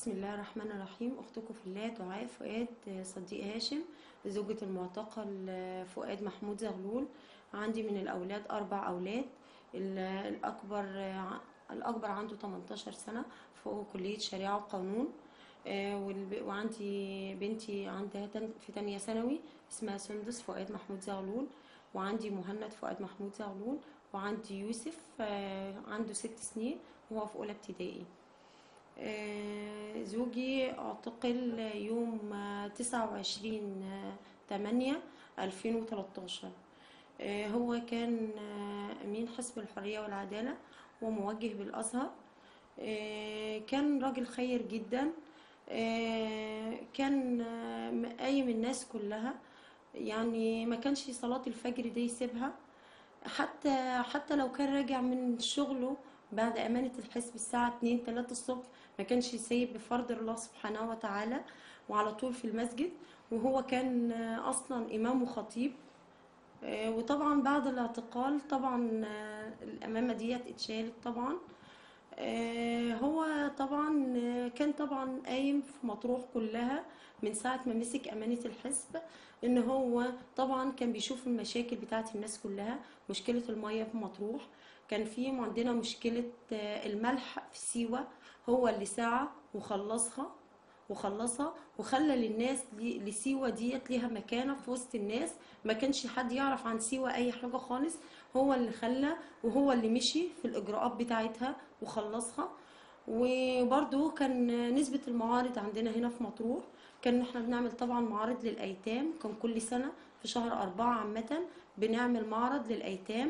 بسم الله الرحمن الرحيم اختكم في الله دعاء فؤاد صديق هاشم زوجة المعتقل فؤاد محمود زغلول عندي من الاولاد اربع اولاد ال- الاكبر الاكبر عنده 18 سنة في كلية شريعة وقانون آه، والب- وعندي بنتي عندها تن- في تانية ثانوي اسمها سندس فؤاد محمود زغلول وعندي مهند فؤاد محمود زغلول وعندي يوسف آه، عنده ست سنين وهو في اولى ابتدائي آه، زوجي اعتقل يوم آه، 29 آه، 8 2013 آه، هو كان آه، أمين حزب الحرية والعدالة وموجه بالأزهر آه، كان راجل خير جدا آه، كان آه، مقايم الناس كلها يعني ما كانش صلاة الفجر دي يسيبها حتى حتى لو كان راجع من شغله بعد أمانة الحزب الساعة 2 3 الصبح ما كانش يسيب بفرض الله سبحانه وتعالى وعلى طول في المسجد وهو كان آه، أصلا إمام وخطيب آه، وطبعا بعد الاعتقال طبعا آه، الأمامة ديت اتشالت طبعا آه، هو طبعا آه، كان طبعا قايم في مطروح كلها من ساعة ما مسك أمانة الحزب إن هو طبعا كان بيشوف المشاكل بتاعت الناس كلها مشكلة المية في مطروح كان في عندنا مشكلة آه، الملح في سيوة هو اللي سعى وخلصها وخلصها وخلى للناس لي- لسيوة ديت ليها مكانة في وسط الناس ما كانش حد يعرف عن سيوة أي حاجة خالص هو اللي خلى وهو اللي مشي في الإجراءات بتاعتها وخلصها وبرضه كان نسبة المعارض عندنا هنا في مطروح كان احنا بنعمل طبعا معارض للأيتام كان كل سنة في شهر أربعة عامة بنعمل معرض للأيتام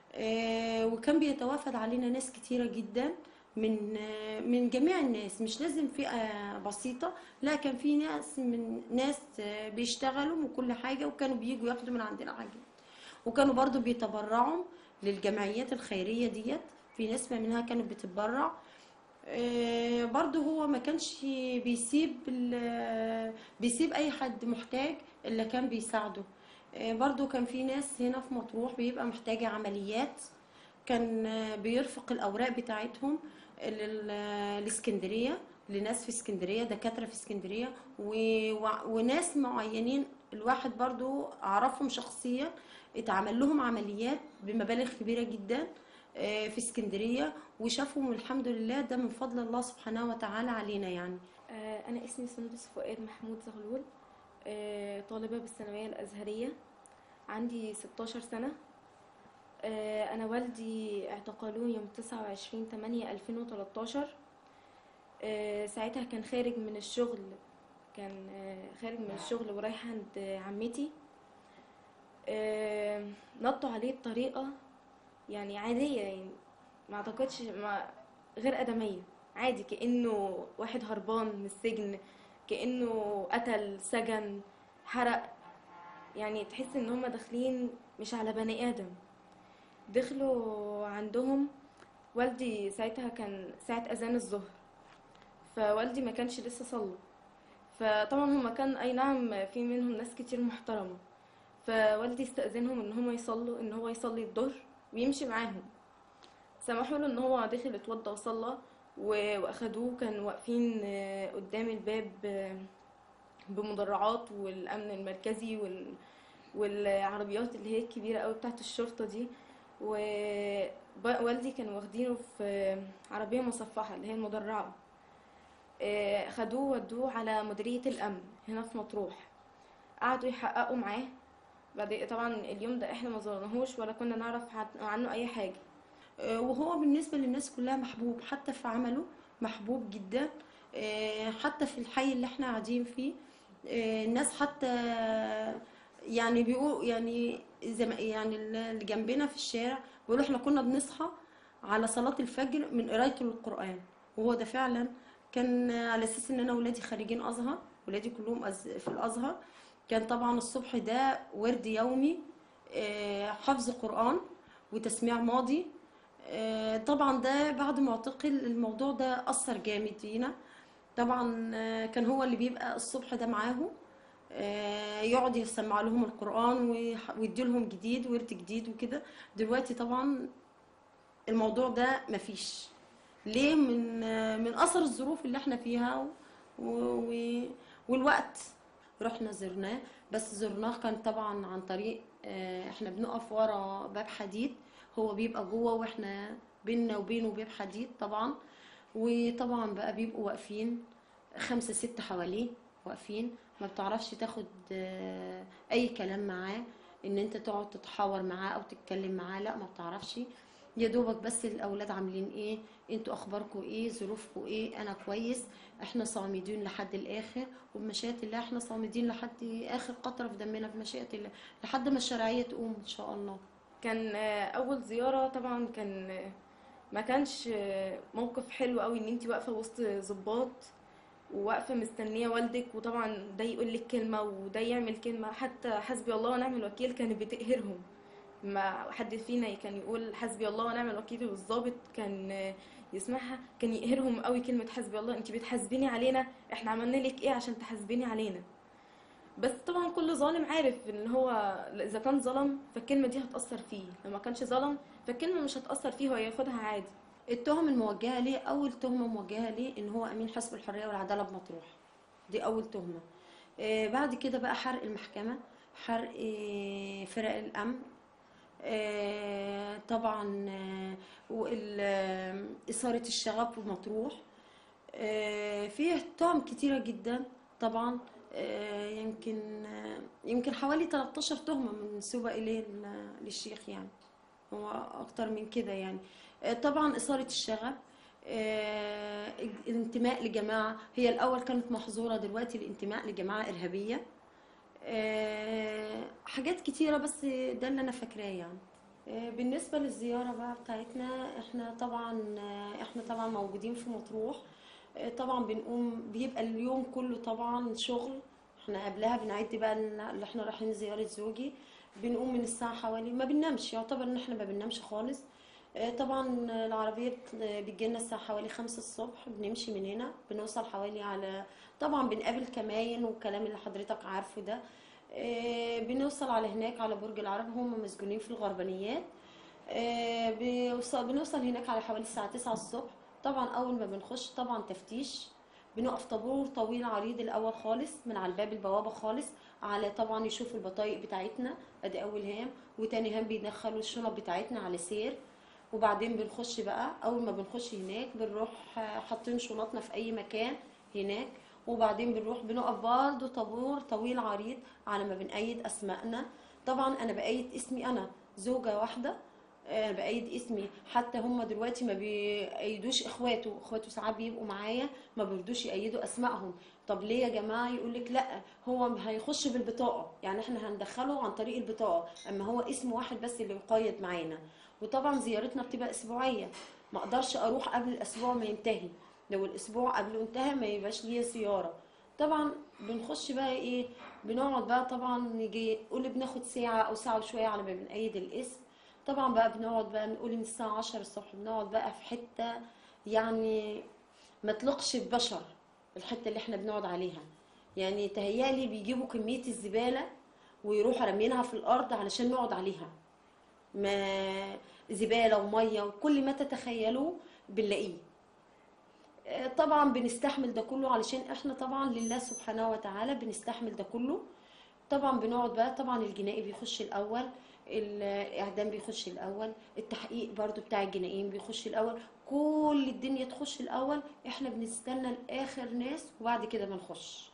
آه، وكان بيتوافد علينا ناس كتيرة جدا من آه، من جميع الناس مش لازم فئة بسيطة لا كان في ناس من ناس آه، بيشتغلوا وكل حاجة وكانوا بيجوا ياخدوا من عندنا حاجات وكانوا برضو بيتبرعوا للجمعيات الخيرية ديت في ناس منها كانت بتتبرع آه، برضو هو ما كانش بيسيب ال- بيسيب اي حد محتاج الا كان بيساعده آه، برضو كان في ناس هنا في مطروح بيبقى محتاجة عمليات كان آه، بيرفق الاوراق بتاعتهم لل- الاسكندريه لناس في اسكندريه دكاتره في اسكندريه و- وع- وناس معينين الواحد برضو اعرفهم شخصيا اتعمل لهم عمليات بمبالغ كبيره جدا آه، في اسكندريه وشافهم الحمد لله ده من فضل الله سبحانه وتعالى علينا يعني آه، أنا اسمي سندس فؤاد محمود زغلول آه، طالبة بالثانوية الأزهرية عندي 16 سنة آه، أنا والدي اعتقلوه يوم 29 8 2013 آه، ساعتها كان خارج من الشغل كان آه، خارج من الشغل ورايح عند عمتي آه، نطوا عليه بطريقة يعني عادية يعني ما اعتقدش ما غير آدمية عادي كأنه واحد هربان من السجن كأنه قتل سجن حرق يعني تحس ان هما داخلين مش على بني آدم دخلوا عندهم والدي ساعتها كان ساعة أذان الظهر فوالدي ما كانش لسه صلى فطبعا هما كان أي نعم في منهم ناس كتير محترمة فوالدي استأذنهم ان هما يصلوا ان هو يصلي الظهر ويمشي معاهم سمحوا له ان هو دخل اتوضى وصلى و- واخدوه كانوا واقفين آه، قدام الباب آه، بمدرعات والامن المركزي وال... والعربيات اللي هي الكبيره قوي بتاعت الشرطه دي ووالدي كانوا واخدينه في آه، عربيه مصفحه اللي هي المدرعه آه، خدوه ودوه على مديريه الامن هنا في مطروح قعدوا يحققوا معاه بعد طبعا اليوم ده احنا ما زرناهوش ولا كنا نعرف عن- عنه اي حاجه آه، وهو بالنسبة للناس كلها محبوب حتى في عمله محبوب جدا آه، حتى في الحي اللي احنا قاعدين فيه آه، الناس حتى يعني بيقول يعني زي ما- يعني اللي جنبنا في الشارع بيقولوا احنا كنا بنصحى على صلاة الفجر من قرايته للقرآن وهو ده فعلا كان على اساس ان انا ولادي خارجين ازهر ولادي كلهم أز- في الازهر كان طبعا الصبح ده ورد يومي آه، حفظ قرآن وتسميع ماضي آه، طبعا ده بعد ما اعتقل الموضوع ده أثر جامد فينا طبعا آه، كان هو اللي بيبقى الصبح ده معاهم آه، يقعد يسمع لهم القرآن ويح- ويدي لهم جديد ورد جديد وكده دلوقتي طبعا الموضوع ده مفيش ليه من آه، من أثر الظروف اللي احنا فيها و... و... والوقت رحنا زرناه بس زرناه كان طبعا عن طريق آه، احنا بنقف ورا باب حديد هو بيبقى جوه واحنا بيننا وبينه باب حديد طبعا وطبعا بقى بيبقوا واقفين خمسة ستة حواليه واقفين ما بتعرفش تاخد آه، اي كلام معاه ان انت تقعد تتحاور معاه او تتكلم معاه لا ما بتعرفش يا دوبك بس الاولاد عاملين ايه انتوا اخباركم ايه ظروفكم ايه انا كويس احنا صامدين لحد الاخر وبمشيئة الله احنا صامدين لحد اخر قطرة في دمنا بمشيئة الله لحد ما الشرعية تقوم ان شاء الله كان آه، اول زياره طبعا كان آه، ما كانش آه، موقف حلو قوي ان انت واقفه وسط ضباط وواقفه مستنيه والدك وطبعا ده يقول لك كلمه وده يعمل كلمه حتى حسبي الله ونعم الوكيل كانت بتقهرهم ما حد فينا كان يقول حسبي الله ونعم الوكيل والضابط كان آه، يسمعها كان يقهرهم قوي كلمه حسبي الله انت بتحاسبيني علينا احنا عملنا لك ايه عشان تحاسبيني علينا بس طبعا كل ظالم عارف ان هو اذا كان ظلم فالكلمه دي هتاثر فيه لما كانش ظلم فالكلمه مش هتاثر فيه وهياخدها عادي التهم الموجهة ليه أول تهمة موجهة ليه إن هو أمين حزب الحرية والعدالة بمطروح دي أول تهمة آه بعد كده بقى حرق المحكمة حرق آه فرق الأمن آه طبعا آه وال- آه، إثارة الشغب في مطروح آه فيه تهم كتيرة جدا طبعا آه يمكن آه يمكن حوالي 13 تهمة منسوبة إليه ال- للشيخ يعني هو اكتر من كده يعني آه، طبعا اثاره الشغب آه، الانتماء لجماعه هي الاول كانت محظوره دلوقتي الانتماء لجماعه ارهابيه آه، حاجات كتيره بس ده اللي انا فاكراه يعني آه، بالنسبه للزياره بقى بتاعتنا احنا طبعا آه، احنا طبعا موجودين في مطروح آه، طبعا بنقوم بيبقى اليوم كله طبعا شغل احنا قبلها بنعد بقى إن- اللي احنا رايحين زياره زوجي بنقوم من الساعة حوالي ما بننامش يعتبر ان احنا ما بننامش خالص آه، طبعا العربية بت- بتجيلنا الساعة حوالي خمسة الصبح بنمشي من هنا بنوصل حوالي على طبعا بنقابل كماين والكلام اللي حضرتك عارفه ده آه، بنوصل على هناك على برج العرب هم مسجونين في الغربانيات آه، بيوصل بنوصل هناك على حوالي الساعة 9 الصبح طبعا أول ما بنخش طبعا تفتيش بنقف طابور طويل عريض الأول خالص من على الباب البوابة خالص على طبعا يشوفوا البطايق بتاعتنا ادي أول هام وتاني هام بيدخلوا الشنط بتاعتنا على سير وبعدين بنخش بقى أول ما بنخش هناك بنروح آه، حاطين شنطنا في أي مكان هناك وبعدين بنروح بنقف برضه طابور طويل عريض على ما بنأيد أسمائنا طبعا أنا بأيد اسمي أنا زوجة واحدة آه، بأيد اسمي حتى هم دلوقتي ما بيأيدوش اخواته اخواته ساعات بيبقوا معايا ما بيرضوش يأيدوا اسمائهم طب ليه يا جماعه يقول لك لا هو هيخش بالبطاقه يعني احنا هندخله عن طريق البطاقه اما هو اسم واحد بس اللي مقيد معانا وطبعا زيارتنا بتبقى اسبوعيه ما اقدرش اروح قبل الاسبوع ما ينتهي لو الاسبوع قبله انتهى ما يبقاش ليا زياره طبعا بنخش بقى ايه بنقعد بقى طبعا نيجي قول بناخد ساعه او ساعه وشويه على ما بنأيد الاسم طبعا بقى بنقعد بقى نقول من الساعة عشرة الصبح بنقعد بقى في حتة يعني ما تلقش ببشر الحتة اللي احنا بنقعد عليها يعني تهيالي بيجيبوا كمية الزبالة ويروحوا رامينها في الأرض علشان نقعد عليها ما زبالة ومية وكل ما تتخيلوه بنلاقيه آه، طبعا بنستحمل ده كله علشان احنا طبعا لله سبحانه وتعالى بنستحمل ده كله طبعا بنقعد بقى طبعا الجنائي بيخش الاول الاعدام بيخش الاول التحقيق برضو بتاع الجنائيين بيخش الاول كل الدنيا تخش الاول احنا بنستنى لاخر ناس وبعد كده بنخش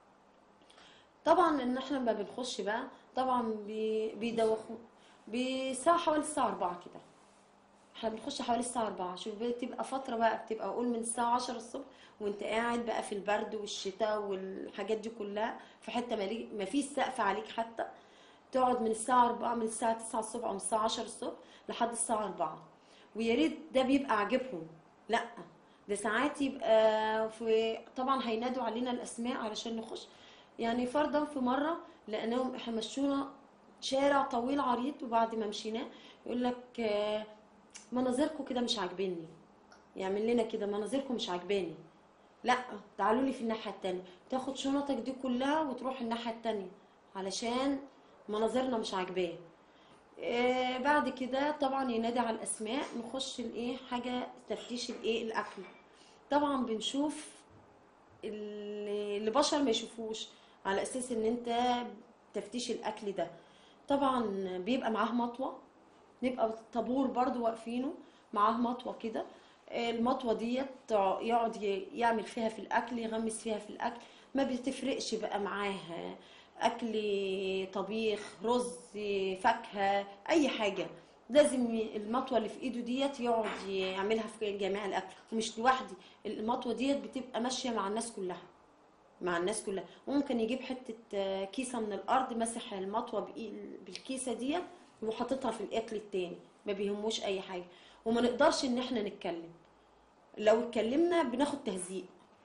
طبعا ان احنا لما بنخش بقى طبعا بي- بيدوخوا بساعة حوالي الساعة 4 كده احنا بنخش حوالي الساعة 4 شوف بتبقى فترة بقى بتبقى اقول من الساعة 10 الصبح وانت قاعد بقى في البرد والشتاء والحاجات دي كلها في حتة مالي- ما فيش سقف عليك حتى تقعد من الساعة 4 من الساعة 9 الصبح أو من الساعة 10 الصبح لحد الساعة 4 ويا ريت ده بيبقى عاجبهم لا ده ساعات يبقى في طبعا هينادوا علينا الأسماء علشان نخش يعني فرضا في مرة لأنهم احنا مشونا شارع طويل عريض وبعد ما مشيناه يقول لك آه، مناظركم كده مش عاجبني يعمل لنا كده مناظركم مش عاجباني لا تعالوا لي في الناحية التانية تاخد شنطك دي كلها وتروح الناحية التانية علشان مناظرنا مش عاجباه آه بعد كده طبعا ينادي على الاسماء نخش الايه حاجه تفتيش الايه الاكل طبعا بنشوف ال- لبشر ما يشوفوش على اساس ان انت تفتيش الاكل ده طبعا بيبقى معاه مطوه نبقى طابور برضو واقفينه معاه مطوه كده المطوه ديت يقعد ي- يعمل فيها في الاكل يغمس فيها في الاكل ما بتفرقش بقى معاه اكل طبيخ رز فاكهه اي حاجه لازم ي- المطوه اللي في ايده ديت يقعد يعملها في جميع الاكل ومش لوحدي المطوه ديت بتبقى ماشيه مع الناس كلها مع الناس كلها وممكن يجيب حته آه، كيسه من الارض مسح المطوه بإي- بالكيسه ديت وحاططها في الاكل التاني ما بيهموش اي حاجه وما نقدرش ان احنا نتكلم لو اتكلمنا بناخد تهزيء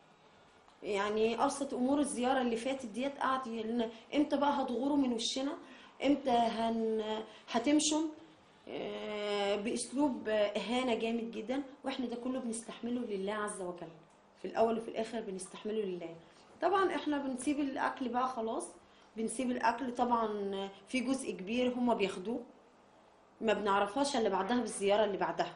يعني ابسط امور الزياره اللي فاتت ديت قعد يقول لنا امتى بقى هتغوروا من وشنا امتى هن هتمشوا آه، باسلوب آه، اهانه جامد جدا واحنا ده كله بنستحمله لله عز وجل في الاول وفي الاخر بنستحمله لله طبعا احنا بنسيب الاكل بقى خلاص بنسيب الاكل طبعا في جزء كبير هما بياخدوه ما بنعرفهاش الا بعدها بالزياره اللي بعدها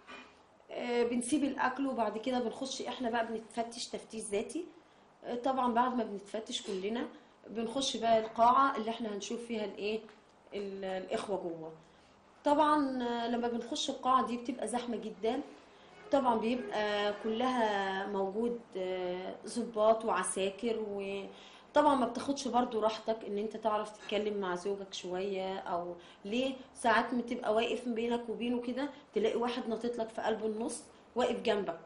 آه، بنسيب الاكل وبعد كده بنخش احنا بقى بنتفتش تفتيش ذاتي آه، طبعا بعد ما بنتفتش كلنا بنخش بقى القاعه اللي احنا هنشوف فيها الايه ال- الاخوه جوه طبعا آه، لما بنخش القاعه دي بتبقى زحمه جدا طبعا بيبقى كلها موجود آه، ضباط وعساكر وطبعا ما بتاخدش برضو راحتك ان انت تعرف تتكلم مع زوجك شوية او ليه ساعات ما تبقى واقف بينك وبينه كده تلاقي واحد ناطط لك في قلب النص واقف جنبك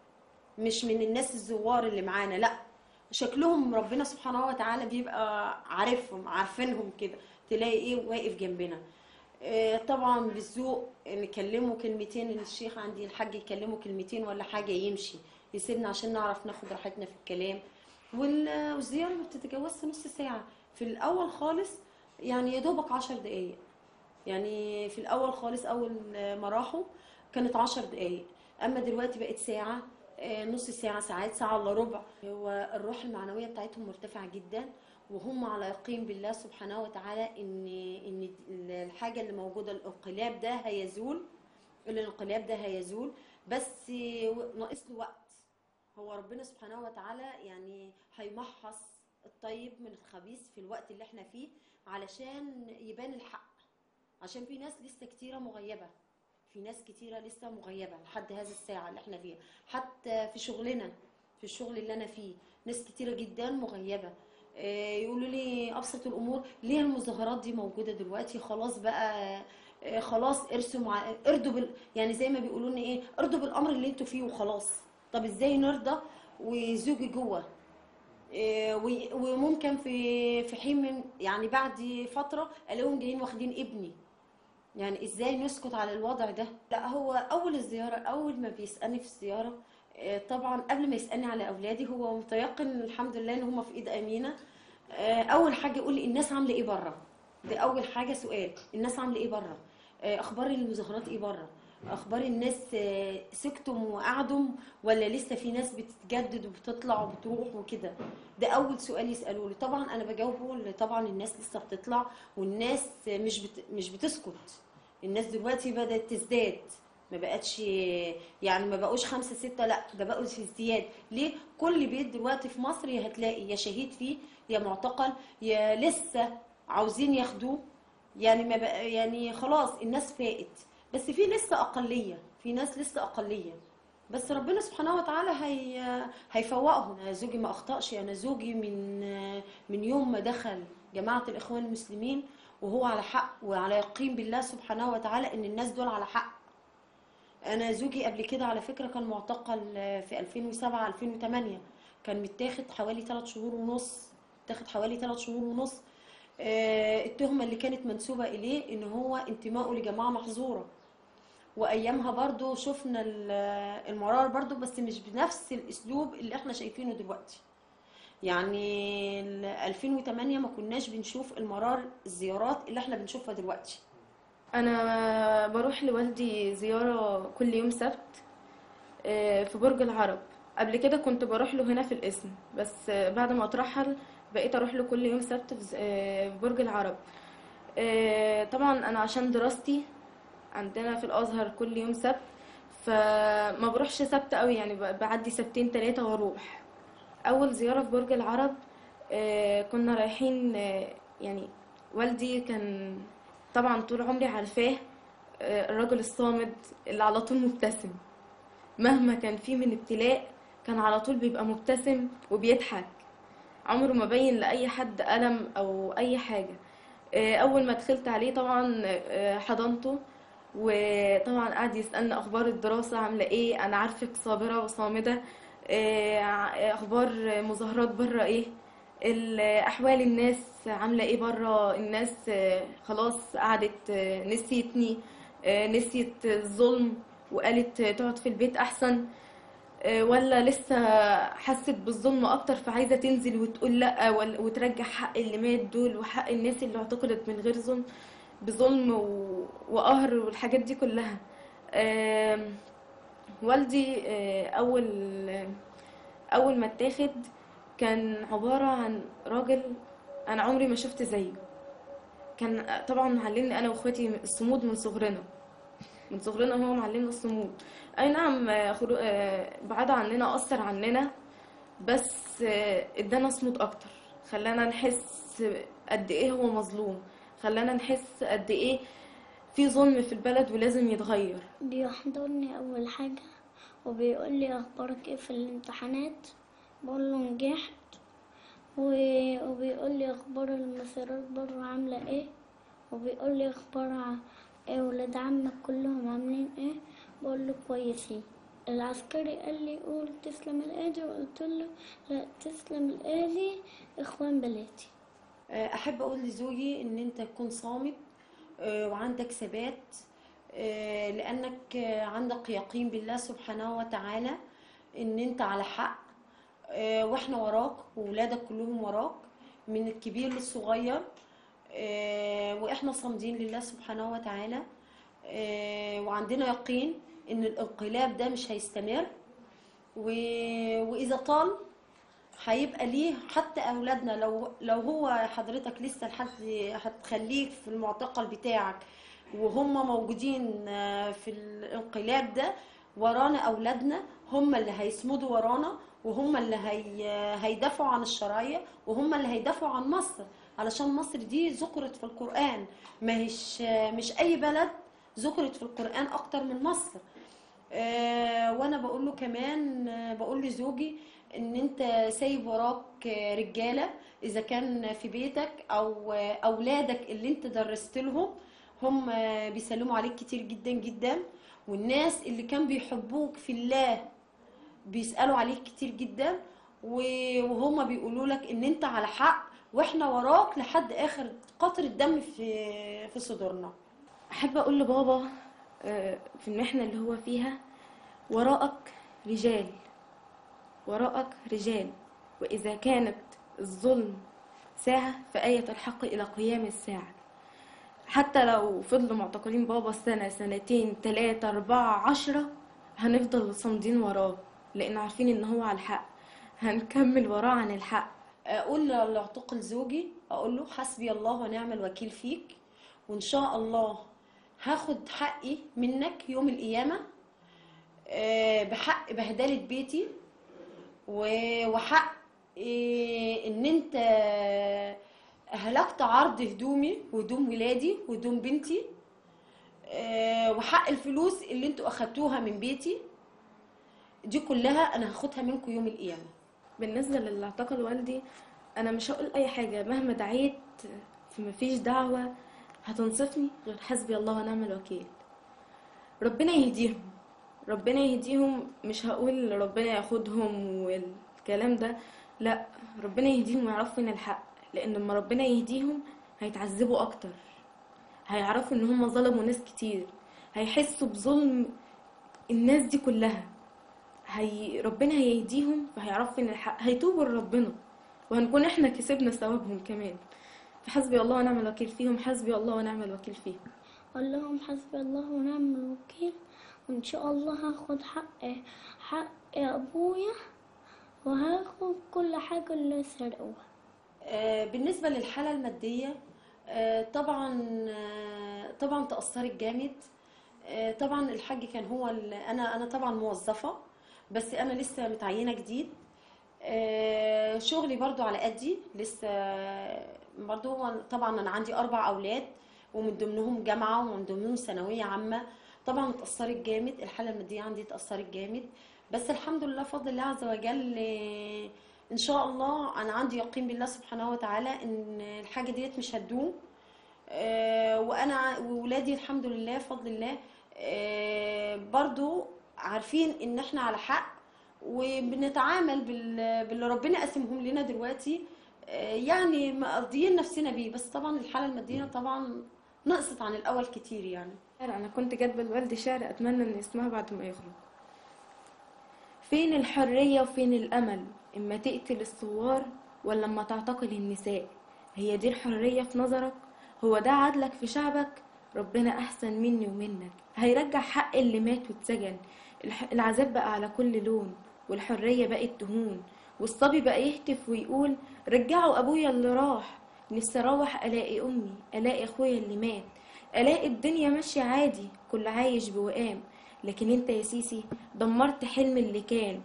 مش من الناس الزوار اللي معانا لا شكلهم ربنا سبحانه وتعالى بيبقى عارفهم عارفينهم كده تلاقي ايه واقف جنبنا آه، طبعا بالذوق نكلمه كلمتين الشيخ عندي الحاج يكلمه كلمتين ولا حاجة يمشي يسيبنا عشان نعرف ناخد راحتنا في الكلام وال- والزيارة ما بتتجاوزش نص ساعة في الأول خالص يعني يا دوبك عشر دقايق يعني في الأول خالص أول ما راحوا كانت عشر دقايق أما دلوقتي بقت ساعة آه، نص ساعة ساعات ساعة إلا ربع هو الروح المعنوية بتاعتهم مرتفعة جدا وهم على يقين بالله سبحانه وتعالى ان ان الحاجه اللي موجوده الانقلاب ده هيزول الانقلاب ده هيزول بس ناقص له وقت هو ربنا سبحانه وتعالى يعني هيمحص الطيب من الخبيث في الوقت اللي احنا فيه علشان يبان الحق عشان في ناس لسه كتيره مغيبه في ناس كتيره لسه مغيبه لحد هذه الساعه اللي احنا فيها حتى في شغلنا في الشغل اللي انا فيه ناس كتيره جدا مغيبه آه، يقولوا لي ابسط الامور ليه المظاهرات دي موجوده دلوقتي خلاص بقى آه، خلاص ارسوا مع ارضوا بال... يعني زي ما بيقولوا لنا ايه ارضوا بالامر اللي انتوا فيه وخلاص طب ازاي نرضى وزوجي جوه آه، وي- وممكن في في حين من يعني بعد فتره الاقيهم جايين واخدين ابني يعني ازاي نسكت على الوضع ده لا هو اول الزياره اول ما بيسالني في الزياره آه، طبعا قبل ما يسالني على اولادي هو متيقن الحمد لله ان هم في ايد امينه آه، اول حاجه يقول لي الناس عامله ايه بره ده اول حاجه سؤال الناس عامله ايه بره آه، اخبار المظاهرات ايه بره اخبار الناس آه، سكتم وقعدوا ولا لسه في ناس بتتجدد وبتطلع وبتروح وكده ده اول سؤال يسالوه لي طبعا انا بجاوبه اللي طبعا الناس لسه بتطلع والناس مش بت... مش بتسكت الناس دلوقتي بدات تزداد ما بقتش يعني ما بقوش خمسة ستة لا ده بقوا في ازدياد ليه كل بيت دلوقتي في مصر يا هتلاقي يا شهيد فيه يا معتقل يا لسه عاوزين ياخدوه يعني ما بقى يعني خلاص الناس فاقت بس في لسه أقلية في ناس لسه أقلية بس ربنا سبحانه وتعالى هي هيفوقهم أنا زوجي ما أخطأش أنا زوجي من من يوم ما دخل جماعة الإخوان المسلمين وهو على حق وعلى يقين بالله سبحانه وتعالى إن الناس دول على حق انا زوجي قبل كده على فكره كان معتقل في 2007 2008 كان متاخد حوالي 3 شهور ونص متاخد حوالي 3 شهور ونص آه، التهمه اللي كانت منسوبه اليه ان هو انتمائه لجماعه محظوره وايامها برضو شفنا ال- المرار برضو بس مش بنفس الاسلوب اللي احنا شايفينه دلوقتي يعني ال 2008 ما كناش بنشوف المرار الزيارات اللي احنا بنشوفها دلوقتي انا بروح لوالدي زيارة كل يوم سبت آه، في برج العرب قبل كده كنت بروح له هنا في القسم بس آه، بعد ما اترحل بقيت اروح له كل يوم سبت في ز- آه، في برج العرب آه، طبعا انا عشان دراستي عندنا في الازهر كل يوم سبت فما بروحش سبت قوي يعني ب- بعدي سبتين تلاتة واروح اول زياره في برج العرب آه، كنا رايحين آه، يعني والدي كان طبعا طول عمري عارفاه آه، الرجل الصامد اللي على طول مبتسم مهما كان فيه من ابتلاء كان على طول بيبقى مبتسم وبيضحك عمره ما بين لأي حد ألم أو أي حاجة آه، أول ما دخلت عليه طبعا آه، حضنته وطبعا قعد يسألني أخبار الدراسة عاملة إيه أنا عارفك صابرة وصامدة آه، ع- أخبار مظاهرات بره إيه ال- أحوال الناس عاملة إيه بره الناس آه، خلاص قعدت آه، نسيتني آه، نسيت الظلم وقالت تقعد في البيت أحسن آه، ولا لسه حست بالظلم اكتر فعايزه تنزل وتقول لا ولا- وترجع حق اللي مات دول وحق الناس اللي اعتقلت من غير ظلم بظلم و- وقهر والحاجات دي كلها آم، والدي آه، اول اول ما اتاخد كان عباره عن راجل انا عمري ما شفت زيه كان طبعا معلمني انا واخواتي الصمود من صغرنا من صغرنا هو معلمنا الصمود اي نعم آه، خرو... آه، بعاد عننا اثر عننا بس آه، ادانا صمود اكتر خلانا نحس قد ايه هو مظلوم خلانا نحس قد ايه في ظلم في البلد ولازم يتغير بيحضرني أول حاجة وبيقول لي أخبارك إيه في الامتحانات بقول له نجحت و- وبيقول لي أخبار المسيرات بره عاملة إيه وبيقول لي أخبار ع- إيه ولاد عمك كلهم عاملين إيه بقول له كويسين العسكري قال لي قول تسلم الآدي وقلت له لا تسلم الآدي إخوان بلادي احب اقول لزوجي ان انت تكون صامت آه، وعندك ثبات آه، لانك آه، عندك يقين بالله سبحانه وتعالى ان انت على حق آه، واحنا وراك وولادك كلهم وراك من الكبير للصغير آه، واحنا صامدين لله سبحانه وتعالى آه، وعندنا يقين ان الانقلاب ده مش هيستمر و- واذا طال هيبقى ليه حتى اولادنا لو لو هو حضرتك لسه لحد هتخليك في المعتقل بتاعك وهم موجودين آه، في الانقلاب ده ورانا اولادنا هم اللي هيسمدوا ورانا وهم اللي هي هيدافعوا عن الشرعيه وهم اللي هيدافعوا عن مصر علشان مصر دي ذكرت في القران ما هيش مش اي بلد ذكرت في القران اكتر من مصر آه، وانا بقول له كمان آه، بقول لزوجي ان انت سايب وراك آه، رجاله اذا كان في بيتك او آه، اولادك اللي انت درست لهم هم آه، بيسلموا عليك كتير جدا جدا والناس اللي كان بيحبوك في الله بيسالوا عليك كتير جدا و- وهما بيقولوا لك ان انت على حق واحنا وراك لحد اخر قطره دم في في صدورنا احب اقول لبابا آه، في المحنه اللي هو فيها وراءك رجال وراءك رجال واذا كانت الظلم ساعه فآية الحق الى قيام الساعه حتى لو فضلوا معتقلين بابا سنه سنتين تلاتة أربعة عشرة هنفضل صامدين وراه لان عارفين ان هو على الحق هنكمل وراه عن الحق اقول لاعتقل زوجي اقول له حسبي الله ونعم الوكيل فيك وان شاء الله هاخد حقي منك يوم القيامه آه، بحق بهدله بيتي و- وحق آه، ان انت هلكت عرض هدومي وهدوم ولادي وهدوم بنتي آه، وحق الفلوس اللي انتوا اخدتوها من بيتي دي كلها انا هاخدها منكم يوم القيامه بالنسبة للي اعتقل والدي أنا مش هقول أي حاجة مهما دعيت في مفيش دعوة هتنصفني غير حسبي الله ونعم الوكيل ربنا يهديهم ربنا يهديهم مش هقول ربنا ياخدهم والكلام ده لا ربنا يهديهم ويعرفوا فين الحق لأن لما ربنا يهديهم هيتعذبوا أكتر هيعرفوا إن هم ظلموا ناس كتير هيحسوا بظلم الناس دي كلها هي ربنا هيهديهم فهيعرفوا فين الحق هيتوبوا لربنا وهنكون احنا كسبنا ثوابهم كمان فحسبي الله ونعم الوكيل فيهم حسبي الله ونعم الوكيل فيهم قال لهم حسبي الله ونعم الوكيل وإن شاء الله هاخد حق حق أبويا وهاخد كل حاجة اللي سرقوها آه، بالنسبة للحالة المادية آه، طبعا آه، طبعا تأثرت جامد آه، طبعا الحاج كان هو ال- انا انا طبعا موظفة بس انا لسه متعينة جديد آه، شغلي برضو على قدي لسه برضو هو طبعا انا عندي اربع اولاد ومن ضمنهم جامعه ومن ضمنهم ثانويه عامه طبعا اتاثرت جامد الحاله الماديه عندي اتاثرت جامد بس الحمد لله فضل الله عز وجل آه، ان شاء الله انا عندي يقين بالله سبحانه وتعالى ان الحاجه ديت مش هتدوم آه، وانا وولادي الحمد لله فضل الله آه، برضو عارفين ان احنا على حق وبنتعامل بال- باللي ربنا قسمهم لنا دلوقتي آه، يعني مقضيين نفسنا بيه بس طبعا الحالة المادية طبعا نقصت عن الأول كتير يعني انا كنت كاتبه لوالدي شعر اتمنى ان يسمعه بعد ما يخرج فين الحريه وفين الامل اما تقتل الثوار ولا اما تعتقل النساء هي دي الحريه في نظرك هو ده عدلك في شعبك ربنا احسن مني ومنك هيرجع حق اللي مات واتسجن الح- العذاب بقى على كل لون والحريه بقت تهون والصبي بقى يهتف ويقول رجعوا ابويا اللي راح نفسي اروح الاقي امي الاقي اخويا اللي مات الاقي الدنيا ماشيه عادي كل عايش بوئام لكن انت يا سيسي دمرت حلم اللي كان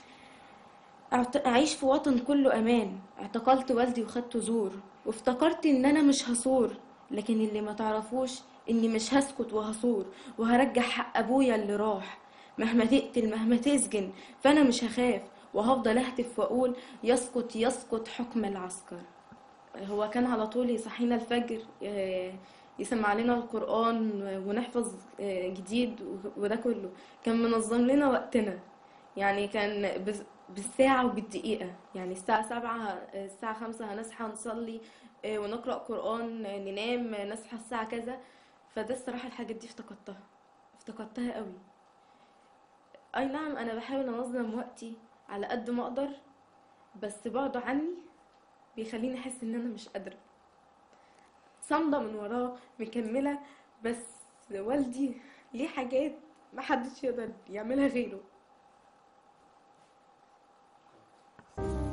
أعت- أعيش في وطن كله أمان اعتقلت والدي وخدته زور وافتكرت إن أنا مش هصور لكن اللي ما تعرفوش إني مش هسكت وهصور وهرجع حق أبويا اللي راح مهما تقتل مهما تسجن فأنا مش هخاف وهفضل أهتف وأقول يسقط يسقط حكم العسكر هو كان على طول يصحينا الفجر آه، يسمع لنا القرآن ونحفظ آه، جديد وده كله كان منظم لنا وقتنا يعني كان بز- بالساعة وبالدقيقة يعني الساعة سبعة الساعة خمسة هنصحى نصلي آه، ونقرأ قرآن آه، ننام آه، نصحى الساعة كذا فده الصراحة الحاجات دي افتقدتها افتقدتها قوي أي نعم أنا بحاول أنظم وقتي على قد ما أقدر بس بعده عني بيخليني أحس إن أنا مش قادرة صامدة من وراه مكملة بس والدي ليه حاجات محدش يقدر يعملها غيره